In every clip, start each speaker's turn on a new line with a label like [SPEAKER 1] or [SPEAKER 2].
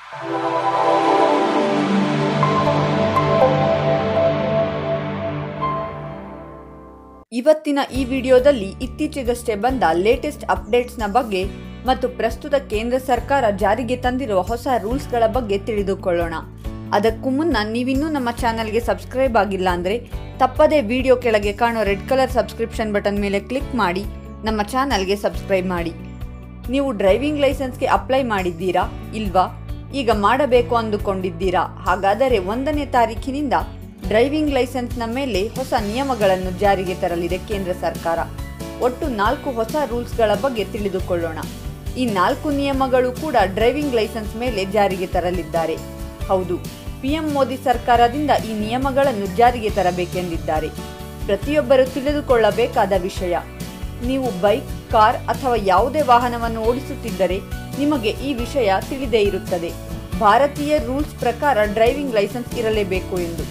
[SPEAKER 1] ಇವತ್ತಿನ ಈ ವಿಡಿಯೋದಲ್ಲಿ ಇತ್ತೀಚೆಗಷ್ಟೇ ಬಂದ ಲೇಟೆಸ್ಟ್ ಅಪ್ಡೇಟ್ಸ್ನ ಬಗ್ಗೆ ಮತ್ತು ಪ್ರಸ್ತುತ ಕೇಂದ್ರ ಸರ್ಕಾರ ಜಾರಿಗೆ ತಂದಿರುವ ಹೊಸ ರೂಲ್ಸ್ಗಳ ಬಗ್ಗೆ ತಿಳಿದುಕೊಳ್ಳೋಣ ಅದಕ್ಕೂ ಮುನ್ನ ನೀವಿನ್ನೂ ನಮ್ಮ ಚಾನಲ್ಗೆ ಸಬ್ಸ್ಕ್ರೈಬ್ ಆಗಿಲ್ಲ ಅಂದರೆ ತಪ್ಪದೇ ವಿಡಿಯೋ ಕೆಳಗೆ ಕಾಣೋ ರೆಡ್ ಕಲರ್ ಸಬ್ಸ್ಕ್ರಿಪ್ಷನ್ ಬಟನ್ ಮೇಲೆ ಕ್ಲಿಕ್ ಮಾಡಿ ನಮ್ಮ ಚಾನಲ್ಗೆ ಸಬ್ಸ್ಕ್ರೈಬ್ ಮಾಡಿ ನೀವು ಡ್ರೈವಿಂಗ್ ಲೈಸೆನ್ಸ್ಗೆ ಅಪ್ಲೈ ಮಾಡಿದ್ದೀರಾ ಇಲ್ವಾ ಈಗ ಮಾಡಬೇಕು ಅಂದುಕೊಂಡಿದ್ದೀರಾ ಹಾಗಾದರೆ ಒಂದನೇ ತಾರೀಖಿನಿಂದ ಡ್ರೈವಿಂಗ್ ಲೈಸೆನ್ಸ್ನ ಮೇಲೆ ಹೊಸ ನಿಯಮಗಳನ್ನು ಜಾರಿಗೆ ತರಲಿದೆ ಕೇಂದ್ರ ಸರ್ಕಾರ ಒಟ್ಟು ನಾಲ್ಕು ಹೊಸ ರೂಲ್ಸ್ಗಳ ಬಗ್ಗೆ ತಿಳಿದುಕೊಳ್ಳೋಣ ಈ ನಾಲ್ಕು ನಿಯಮಗಳು ಕೂಡ ಡ್ರೈವಿಂಗ್ ಲೈಸೆನ್ಸ್ ಮೇಲೆ ಜಾರಿಗೆ ತರಲಿದ್ದಾರೆ ಹೌದು ಪಿಎಂ ಮೋದಿ ಸರ್ಕಾರದಿಂದ ಈ ನಿಯಮಗಳನ್ನು ಜಾರಿಗೆ ತರಬೇಕೆಂದಿದ್ದಾರೆ ಪ್ರತಿಯೊಬ್ಬರು ತಿಳಿದುಕೊಳ್ಳಬೇಕಾದ ವಿಷಯ ನೀವು ಬೈಕ್ ಕಾರ್ ಅಥವಾ ಯಾವುದೇ ವಾಹನವನ್ನು ಓಡಿಸುತ್ತಿದ್ದರೆ ನಿಮಗೆ ಈ ವಿಷಯ ತಿಳಿದೇ ಇರುತ್ತದೆ ಭಾರತೀಯ ರೂಲ್ಸ್ ಪ್ರಕಾರ ಡ್ರೈವಿಂಗ್ ಲೈಸೆನ್ಸ್ ಇರಲೇಬೇಕು ಎಂದು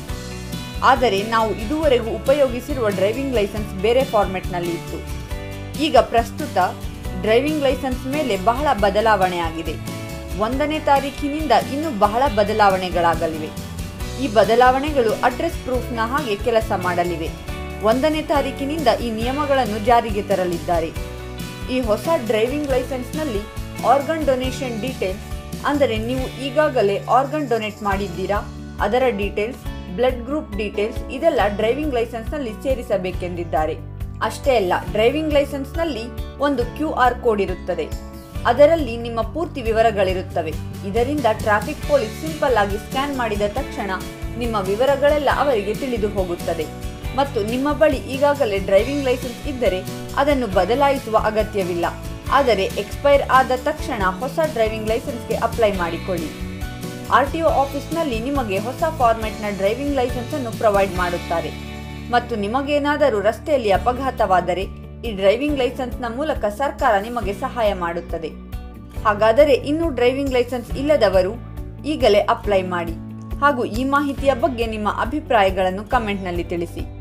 [SPEAKER 1] ಆದರೆ ನಾವು ಇದುವರೆಗೂ ಉಪಯೋಗಿಸಿರುವ ಡ್ರೈವಿಂಗ್ ಲೈಸೆನ್ಸ್ ಬೇರೆ ಫಾರ್ಮೆಟ್ನಲ್ಲಿ ಇತ್ತು ಈಗ ಪ್ರಸ್ತುತ ಡ್ರೈವಿಂಗ್ ಲೈಸೆನ್ಸ್ ಮೇಲೆ ಬಹಳ ಬದಲಾವಣೆ ಆಗಿದೆ ಒಂದನೇ ತಾರೀಖಿನಿಂದ ಇನ್ನೂ ಬಹಳ ಬದಲಾವಣೆಗಳಾಗಲಿವೆ ಈ ಬದಲಾವಣೆಗಳು ಅಡ್ರೆಸ್ ಪ್ರೂಫ್ನ ಹಾಗೆ ಕೆಲಸ ಮಾಡಲಿವೆ ಒಂದನೇ ತಾರೀಕಿನಿಂದ ಈ ನಿಯಮಗಳನ್ನು ಜಾರಿಗೆ ತರಲಿದ್ದಾರೆ ಈ ಹೊಸ ಡ್ರೈವಿಂಗ್ ಲೈಸೆನ್ಸ್ನಲ್ಲಿ ಆರ್ಗನ್ ಡೊನೇಷನ್ ಡೀಟೇಲ್ಸ್ ಅಂದರೆ ನೀವು ಈಗಾಗಲೇ ಆರ್ಗನ್ ಡೊನೇಟ್ ಮಾಡಿದ್ದೀರಾ ಅದರ ಡೀಟೇಲ್ಸ್ ಬ್ಲಡ್ ಗ್ರೂಪ್ ಡೀಟೇಲ್ಸ್ ಇದೆಲ್ಲ ಡ್ರೈವಿಂಗ್ ಲೈಸೆನ್ಸ್ನಲ್ಲಿ ಸೇರಿಸಬೇಕೆಂದಿದ್ದಾರೆ ಅಷ್ಟೇ ಅಲ್ಲ ಡ್ರೈವಿಂಗ್ ಲೈಸೆನ್ಸ್ನಲ್ಲಿ ಒಂದು ಕ್ಯೂ ಆರ್ ಕೋಡ್ ಇರುತ್ತದೆ ಅದರಲ್ಲಿ ನಿಮ್ಮ ಪೂರ್ತಿ ವಿವರಗಳಿರುತ್ತವೆ ಇದರಿಂದ ಟ್ರಾಫಿಕ್ ಪೊಲೀಸ್ ಸಿಂಪಲ್ ಆಗಿ ಸ್ಕ್ಯಾನ್ ಮಾಡಿದ ತಕ್ಷಣ ನಿಮ್ಮ ವಿವರಗಳೆಲ್ಲ ಅವರಿಗೆ ತಿಳಿದು ಹೋಗುತ್ತದೆ ಮತ್ತು ನಿಮ್ಮ ಬಳಿ ಈಗಾಗಲೇ ಡ್ರೈವಿಂಗ್ ಲೈಸೆನ್ಸ್ ಇದ್ದರೆ ಅದನ್ನು ಬದಲಾಯಿಸುವ ಅಗತ್ಯವಿಲ್ಲ ಆದರೆ ಎಕ್ಸ್ಪೈರ್ ಆದ ತಕ್ಷಣ ಹೊಸ ಡ್ರೈವಿಂಗ್ ಲೈಸೆನ್ಸ್ಗೆ ಅಪ್ಲೈ ಮಾಡಿಕೊಳ್ಳಿ ಆರ್ ಟಿ ಒ ಆಫೀಸ್ನಲ್ಲಿ ನಿಮಗೆ ಹೊಸ ಫಾರ್ಮೆಟ್ನ ಡ್ರೈವಿಂಗ್ ಲೈಸೆನ್ಸ್ ಅನ್ನು ಪ್ರೊವೈಡ್ ಮಾಡುತ್ತಾರೆ ಮತ್ತು ನಿಮಗೇನಾದರೂ ರಸ್ತೆಯಲ್ಲಿ ಅಪಘಾತವಾದರೆ ಈ ಡ್ರೈವಿಂಗ್ ಲೈಸೆನ್ಸ್ನ ಮೂಲಕ ಸರ್ಕಾರ ನಿಮಗೆ ಸಹಾಯ ಮಾಡುತ್ತದೆ ಹಾಗಾದರೆ ಇನ್ನೂ ಡ್ರೈವಿಂಗ್ ಲೈಸೆನ್ಸ್ ಇಲ್ಲದವರು ಈಗಲೇ ಅಪ್ಲೈ ಮಾಡಿ ಹಾಗೂ ಈ ಮಾಹಿತಿಯ ಬಗ್ಗೆ ನಿಮ್ಮ ಅಭಿಪ್ರಾಯಗಳನ್ನು ಕಮೆಂಟ್ನಲ್ಲಿ ತಿಳಿಸಿ